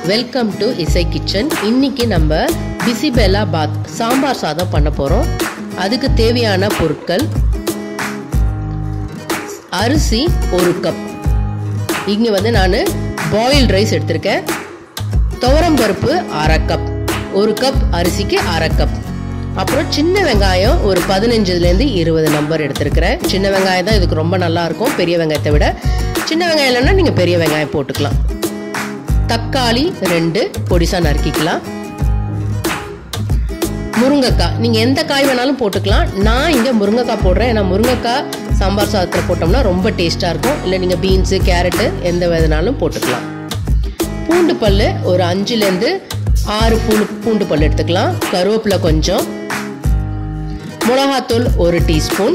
welcome to இசை kitchen இன்னைக்கு நம்ம பிசிபெல்லா பாத் சாம்பார் சாதம் பண்ண போகிறோம் அதுக்கு தேவையான பொருட்கள் அரிசி ஒரு கப் இங்கே வந்து நான் பாயில்ட் ரைஸ் எடுத்திருக்கேன் துவரம் பருப்பு அரை கப் ஒரு கப் அரிசிக்கு அரை கப் அப்புறம் சின்ன வெங்காயம் ஒரு பதினஞ்சுலேருந்து இருபது நம்பர் எடுத்திருக்கிறேன் சின்ன வெங்காயம் தான் இதுக்கு ரொம்ப நல்லா இருக்கும் பெரிய வெங்காயத்தை விட சின்ன வெங்காயம் இல்லைன்னா நீங்கள் பெரிய வெங்காயம் போட்டுக்கலாம் தக்காளி ரெண்டு பொடிசாக நறுக்கிக்கலாம் முருங்கைக்காய் நீங்கள் எந்த காய் வேணாலும் போட்டுக்கலாம் நான் இங்கே முருங்கைக்காய் போடுறேன் ஏன்னா முருங்கைக்காய் சாம்பார் சாதத்தில் போட்டோம்னா ரொம்ப டேஸ்ட்டாக இருக்கும் இல்லை நீங்கள் பீன்ஸு கேரட்டு எந்த வேணுனாலும் போட்டுக்கலாம் பூண்டு பல் ஒரு அஞ்சுலேருந்து ஆறு பூண்டு பூண்டு பல் எடுத்துக்கலாம் கருவேப்பிலை கொஞ்சம் மிளகாத்தூள் ஒரு டீஸ்பூன்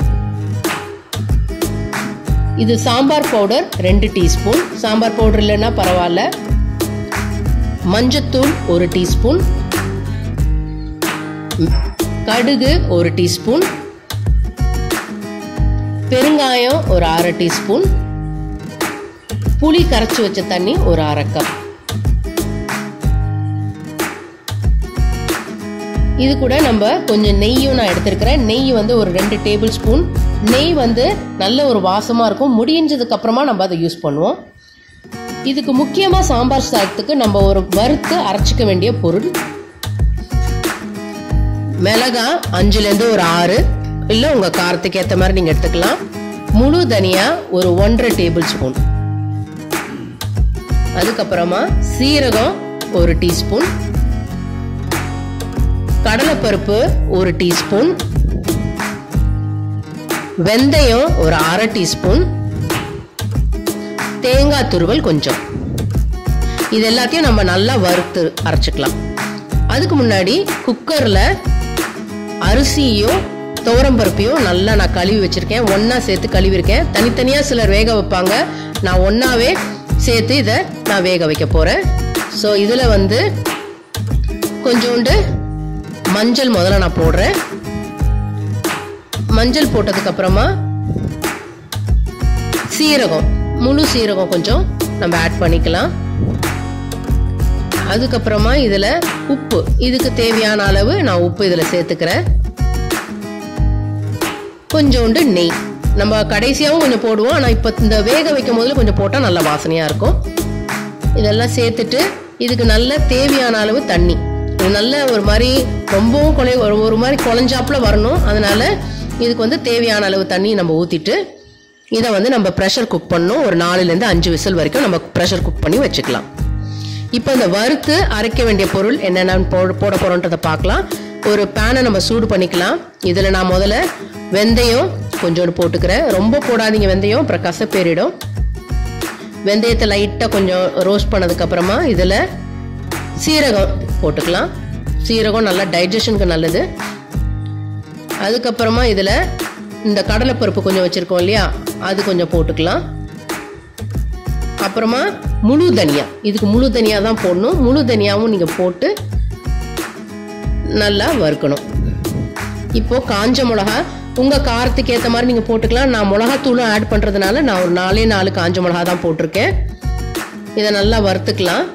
இது சாம்பார் பவுடர் ரெண்டு டீஸ்பூன் சாம்பார் பவுடர் இல்லைன்னா பரவாயில்ல மஞ்சத்தூள் ஒரு டீஸ்பூன் கடுகு ஒரு டீஸ்பூன் பெருங்காயம் ஒரு அரை டீஸ்பூன் புளி கரைச்சி வச்ச தண்ணி ஒரு அரை கப் இது கூட நம்ம கொஞ்சம் நெய்யும் நான் எடுத்திருக்கிறேன் நெய் வந்து ஒரு ரெண்டு டேபிள் ஸ்பூன் நெய் வந்து நல்ல ஒரு வாசமாக இருக்கும் முடிஞ்சதுக்கு அப்புறமா நம்ம அதை யூஸ் பண்ணுவோம் இதுக்கு முக்கியமாக சாம்பார் சாதத்துக்கு நம்ம ஒரு வறுத்து அரைச்சிக்க வேண்டிய பொருள் மிளகா அஞ்சுலேருந்து ஒரு ஆறு இல்லை உங்கள் காரத்துக்கு ஏற்ற மாதிரி நீங்கள் எடுத்துக்கலாம் முழு தனியா ஒரு ஒன்றரை டேபிள் ஸ்பூன் அதுக்கப்புறமா சீரகம் ஒரு டீஸ்பூன் கடலைப்பருப்பு ஒரு டீஸ்பூன் வெந்தயம் ஒரு அரை டீஸ்பூன் தேங்காய் துருவல் கொஞ்சம் இது எல்லாத்தையும் நம்ம நல்லா வறுத்து அரைச்சிக்கலாம் அதுக்கு முன்னாடி குக்கரில் அரிசியும் துவரம்பருப்பையும் நல்லா நான் கழுவி வச்சிருக்கேன் ஒன்றா சேர்த்து கழுவிருக்கேன் தனித்தனியாக சிலர் வேக வைப்பாங்க நான் ஒன்றாவே சேர்த்து இதை நான் வேக வைக்க போகிறேன் ஸோ இதில் வந்து கொஞ்சோண்டு மஞ்சள் முதல்ல நான் போடுறேன் மஞ்சள் போட்டதுக்கு அப்புறமா சீரகம் முழு சீரகம் கொஞ்சம் நம்ம ஆட் பண்ணிக்கலாம் அதுக்கப்புறமா இதில் உப்பு இதுக்கு தேவையான அளவு நான் உப்பு இதில் சேர்த்துக்கிறேன் கொஞ்சோண்டு நெய் நம்ம கடைசியாகவும் கொஞ்சம் போடுவோம் ஆனால் இப்போ இந்த வேக வைக்கும் போதில் கொஞ்சம் போட்டால் நல்ல வாசனையாக இருக்கும் இதெல்லாம் சேர்த்துட்டு இதுக்கு நல்ல தேவையான அளவு தண்ணி இது நல்ல ஒரு மாதிரி ரொம்பவும் கொலை ஒரு ஒரு மாதிரி குழஞ்சாப்புல வரணும் அதனால இதுக்கு வந்து தேவையான அளவு தண்ணி நம்ம ஊற்றிட்டு இதை வந்து நம்ம ப்ரெஷர் குக் பண்ணணும் ஒரு நாலுலேருந்து அஞ்சு விசில் வரைக்கும் நம்ம ப்ரெஷர் குக் பண்ணி வச்சுக்கலாம் இப்போ இந்த வறுத்து அரைக்க வேண்டிய பொருள் என்னென்ன போட போட போகிறோன்றதை பார்க்கலாம் ஒரு பேனை நம்ம சூடு பண்ணிக்கலாம் இதில் நான் முதல்ல வெந்தயம் கொஞ்சோண்டு போட்டுக்கிறேன் ரொம்ப போடாதீங்க வெந்தயம் அப்புறம் கசப்பேறிடும் வெந்தயத்தை லைட்டாக கொஞ்சம் ரோஸ்ட் பண்ணதுக்கப்புறமா இதில் சீரகம் போட்டுக்கலாம் சீரகம் நல்லா டைஜஷனுக்கு நல்லது அதுக்கப்புறமா இதில் இந்த கடலைப்பருப்பு கொஞ்சம் வச்சுருக்கோம் இல்லையா அது கொஞ்சம் போட்டுக்கலாம் அப்புறமா முழு தனியா இதுக்கு முழு தனியா தான் போடணும் முழு தனியாவும் நீங்கள் போட்டு நல்லா வறுக்கணும் இப்போ காஞ்ச மிளகா உங்கள் காரத்துக்கு ஏற்ற மாதிரி நீங்கள் போட்டுக்கலாம் நான் மிளகாத்தூளும் ஆட் பண்ணுறதுனால நான் ஒரு நாலே நாலு காஞ்ச மிளகா தான் போட்டிருக்கேன் இதை நல்லா வறுத்துக்கலாம்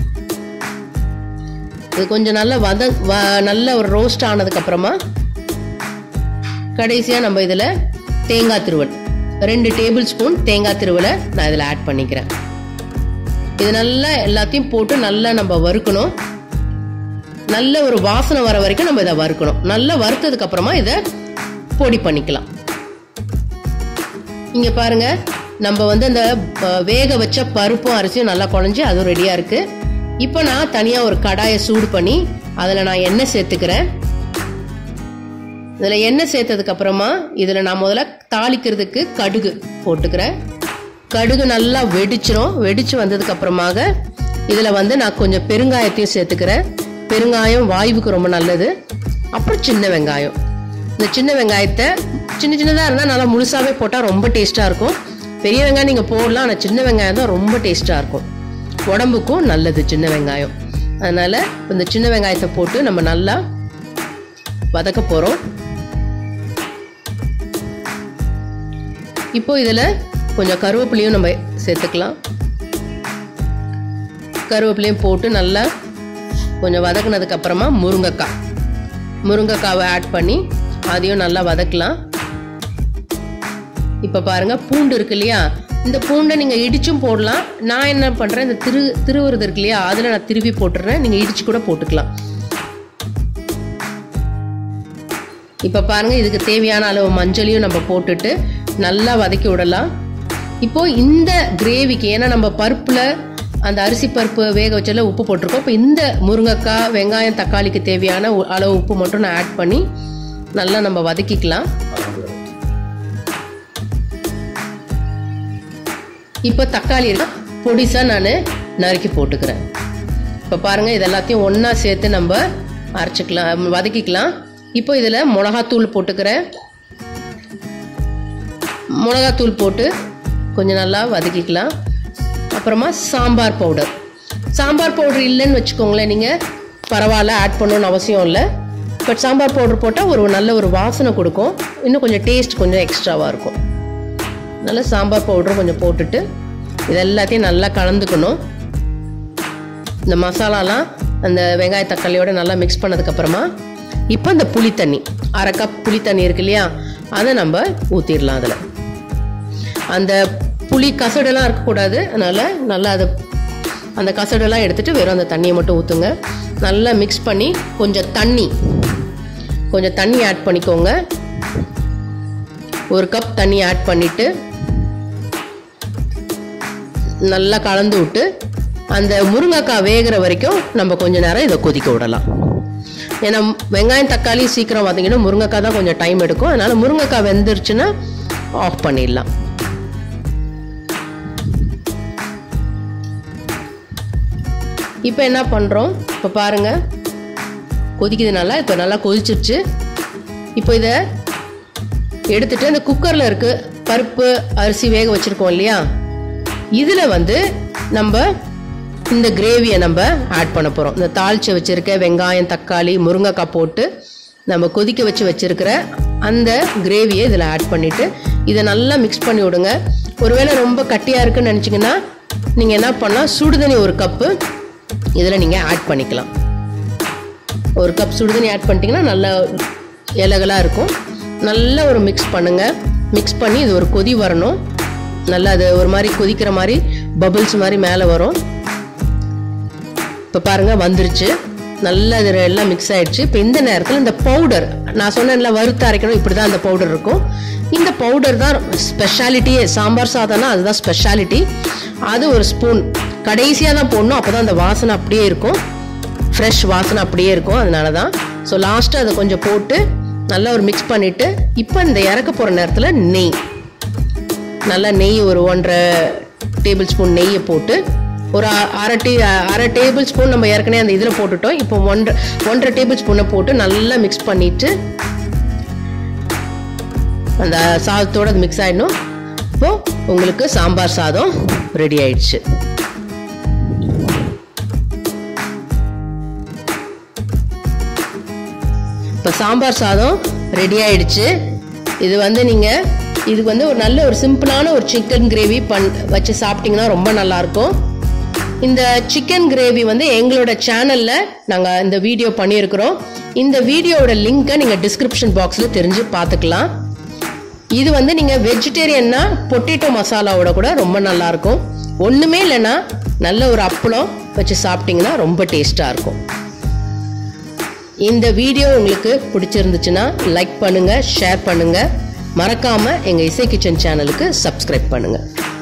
இது கொஞ்சம் நல்லா வத வ நல்ல ஒரு ரோஸ்ட் ஆனதுக்கப்புறமா கடைசியாக நம்ம இதில் தேங்காய் திருவல் ரெண்டு டேபிள் ஸ்பூன் தேங்காய் திருவலை நான் இதில் ஆட் பண்ணிக்கிறேன் இது நல்லா எல்லாத்தையும் போட்டு நல்லா நம்ம வறுக்கணும் நல்ல ஒரு வாசனை வர வரைக்கும் நம்ம இதை வறுக்கணும் நல்லா வறுத்ததுக்கு அப்புறமா இதை பொடி பண்ணிக்கலாம் இங்க பாருங்க நம்ம வந்து அந்த வேக வச்ச பருப்பும் அரிசியும் நல்லா குழஞ்சி அதுவும் ரெடியா இருக்கு இப்போ நான் தனியா ஒரு கடாயை சூடு பண்ணி அதில் நான் எண்ணெய் சேர்த்துக்கிறேன் இதில் எண்ணெய் சேர்த்ததுக்கு அப்புறமா இதில் நான் முதல்ல தாளிக்கிறதுக்கு கடுகு போட்டுக்கிறேன் கடுகு நல்லா வெடிச்சிரும் வெடிச்சு வந்ததுக்கு அப்புறமாக இதில் வந்து நான் கொஞ்சம் பெருங்காயத்தையும் சேர்த்துக்கிறேன் பெருங்காயம் வாயுவுக்கு ரொம்ப நல்லது அப்புறம் சின்ன வெங்காயம் இந்த சின்ன வெங்காயத்தை சின்ன சின்னதாக இருந்தால் நல்லா முழுசாகவே போட்டால் ரொம்ப டேஸ்ட்டாக இருக்கும் பெரிய வெங்காயம் நீங்கள் போடலாம் ஆனால் சின்ன வெங்காயம் தான் ரொம்ப டேஸ்ட்டாக இருக்கும் உடம்புக்கும் நல்லது சின்ன வெங்காயம் அதனால் இந்த சின்ன வெங்காயத்தை போட்டு நம்ம நல்லா வதக்க போகிறோம் இப்போ இதில் கொஞ்சம் கருவேப்பிலையும் நம்ம சேர்த்துக்கலாம் கருவேப்பிலையும் போட்டு நல்லா கொஞ்சம் வதக்குனதுக்கு அப்புறமா முருங்கைக்காய் முருங்கைக்காவை ஆட் பண்ணி அதையும் நல்லா வதக்கலாம் இப்போ பாருங்க பூண்டு இருக்கு இல்லையா இந்த பூண்டை நீங்கள் இடிச்சும் போடலாம் நான் என்ன பண்ணுறேன் இந்த திரு திருவுறது இருக்கு இல்லையா அதில் நான் திருவி போட்டுடுறேன் நீங்கள் இடிச்சு கூட போட்டுக்கலாம் இப்போ பாருங்க இதுக்கு தேவையான அளவு மஞ்சளையும் நம்ம போட்டுட்டு நல்லா வதக்கி விடலாம் இப்போ இந்த கிரேவிக்கு ஏன்னா நம்ம பருப்பில் அந்த அரிசி பருப்பு வேக வச்சல உப்பு போட்டிருக்கோம் இப்போ இந்த முருங்கைக்காய் வெங்காயம் தக்காளிக்கு தேவையான உ- அளவு உப்பு மட்டும் நான் ஆட் பண்ணி நல்லா நம்ம வதக்கிக்கலாம் இப்போ தக்காளி இருக்கு பொடிசாக நான் நறுக்கி போட்டுக்கிறேன் இப்போ பாருங்கள் இது எல்லாத்தையும் ஒன்றா சேர்த்து நம்ம அரைச்சிக்கலாம் வதக்கிக்கலாம் இப்போ இதில் மிளகாத்தூள் போட்டுக்கிறேன் மிளகாத்தூள் போட்டு கொஞ்சம் நல்லா வதக்கிக்கலாம் அப்புறமா சாம்பார் பவுடர் சாம்பார் பவுடர் இல்லைன்னு வச்சுக்கோங்களேன் நீங்கள் பரவாயில்ல ஆட் பண்ணணும்னு அவசியம் இல்லை பட் சாம்பார் பவுடர் போட்டால் ஒரு நல்ல ஒரு வாசனை கொடுக்கும் இன்னும் கொஞ்சம் டேஸ்ட் கொஞ்சம் எக்ஸ்ட்ராவாக இருக்கும் நல்லா சாம்பார் பவுடரும் கொஞ்சம் போட்டுட்டு இது எல்லாத்தையும் நல்லா கலந்துக்கணும் இந்த மசாலாலாம் அந்த வெங்காய தக்காளியோட நல்லா மிக்ஸ் பண்ணதுக்கப்புறமா இப்போ இந்த புளி தண்ணி அரை கப் புளி தண்ணி இருக்கு இல்லையா அதை நம்ம ஊற்றிடலாம் அதில் அந்த புளி கசடெல்லாம் இருக்கக்கூடாது அதனால் நல்லா அதை அந்த கசடெல்லாம் எடுத்துட்டு வெறும் அந்த தண்ணியை மட்டும் ஊற்றுங்க நல்லா மிக்ஸ் பண்ணி கொஞ்சம் தண்ணி கொஞ்சம் தண்ணி ஆட் பண்ணிக்கோங்க ஒரு கப் தண்ணி ஆட் பண்ணிவிட்டு நல்லா கலந்து விட்டு அந்த முருங்கைக்காய் வேகிற வரைக்கும் நம்ம கொஞ்ச நேரம் இதை கொதிக்க விடலாம் ஏன்னா வெங்காயம் தக்காளி சீக்கிரம் பார்த்தீங்கன்னா முருங்கைக்காய் தான் கொஞ்சம் டைம் எடுக்கும் அதனால் முருங்கைக்காய் வெந்துருச்சுன்னா ஆஃப் பண்ணிடலாம் இப்போ என்ன பண்ணுறோம் இப்போ பாருங்கள் கொதிக்குது நல்லா இப்போ நல்லா கொதிச்சிருச்சு இப்போ இதை எடுத்துட்டு அந்த குக்கரில் இருக்கு பருப்பு அரிசி வேக வச்சுருக்கோம் இல்லையா இதில் வந்து நம்ம இந்த கிரேவியை நம்ம ஆட் பண்ண போகிறோம் இந்த தாளிச்சு வச்சுருக்க வெங்காயம் தக்காளி முருங்கைக்காய் போட்டு நம்ம கொதிக்க வச்சு வச்சுருக்கிற அந்த கிரேவியை இதில் ஆட் பண்ணிவிட்டு இதை நல்லா மிக்ஸ் பண்ணி விடுங்க ஒருவேளை ரொம்ப கட்டியாக இருக்குன்னு நினச்சிங்கன்னா நீங்கள் என்ன பண்ணலாம் சுடுதண்ணி ஒரு கப்பு இதில் நீங்கள் ஆட் பண்ணிக்கலாம் ஒரு கப் சுடுதண்ணி ஆட் பண்ணிட்டீங்கன்னா நல்லா இலகலாக இருக்கும் நல்லா ஒரு மிக்ஸ் பண்ணுங்கள் மிக்ஸ் பண்ணி இது ஒரு கொதி வரணும் நல்லா அது ஒரு மாதிரி கொதிக்கிற மாதிரி பபிள்ஸ் மாதிரி மேலே வரும் இப்போ பாருங்கள் வந்துருச்சு நல்லா இது எல்லாம் மிக்ஸ் ஆயிடுச்சு இப்போ இந்த நேரத்தில் இந்த பவுடர் நான் சொன்னேன்ல வறுத்து அரைக்கணும் இப்படி தான் அந்த பவுடர் இருக்கும் இந்த பவுடர் தான் ஸ்பெஷாலிட்டியே சாம்பார் சாதம்னா அதுதான் ஸ்பெஷாலிட்டி அது ஒரு ஸ்பூன் கடைசியாக தான் போடணும் அப்போ தான் அந்த வாசனை அப்படியே இருக்கும் ஃப்ரெஷ் வாசனை அப்படியே இருக்கும் அதனால தான் ஸோ லாஸ்ட்டு அதை கொஞ்சம் போட்டு நல்லா ஒரு மிக்ஸ் பண்ணிவிட்டு இப்போ இந்த இறக்க போகிற நேரத்தில் நெய் நல்லா நெய் ஒரு ஒன்றரை டேபிள் ஸ்பூன் நெய்யை போட்டு ஒரு அ- அரை டீ அரை டேபிள் ஸ்பூன் நம்ம ஏற்கனவே அந்த இதில் போட்டுட்டோம் இப்போ ஒன்றரை ஒன்றரை டேபிள் ஸ்பூனை போட்டு நல்லா மிக்ஸ் பண்ணிட்டு அந்த சாதத்தோட அது மிக்ஸ் ஆயிடணும் இப்போ உங்களுக்கு சாம்பார் சாதம் ரெடி ஆயிடுச்சு இப்போ சாம்பார் சாதம் ரெடி ஆயிடுச்சு இது வந்து நீங்கள் இதுக்கு வந்து ஒரு நல்ல ஒரு சிம்பிளான ஒரு சிக்கன் கிரேவி பண் வச்சு சாப்பிட்டீங்கன்னா ரொம்ப நல்லாயிருக்கும் இந்த சிக்கன் கிரேவி வந்து எங்களோட சேனலில் நாங்கள் இந்த வீடியோ பண்ணியிருக்கிறோம் இந்த வீடியோவோட லிங்க்கை நீங்கள் டிஸ்கிரிப்ஷன் பாக்ஸில் தெரிஞ்சு பார்த்துக்கலாம் இது வந்து நீங்கள் வெஜிடேரியன்னா பொட்டேட்டோ மசாலாவோட கூட ரொம்ப நல்லாயிருக்கும் ஒன்றுமே இல்லைன்னா நல்ல ஒரு அப்பளம் வச்சு சாப்பிட்டீங்கன்னா ரொம்ப டேஸ்ட்டாக இருக்கும் இந்த வீடியோ உங்களுக்கு பிடிச்சிருந்துச்சுன்னா லைக் பண்ணுங்கள் ஷேர் பண்ணுங்கள் மறக்காமல் எங்கள் இசை கிச்சன் சேனலுக்கு சப்ஸ்கிரைப் பண்ணுங்கள்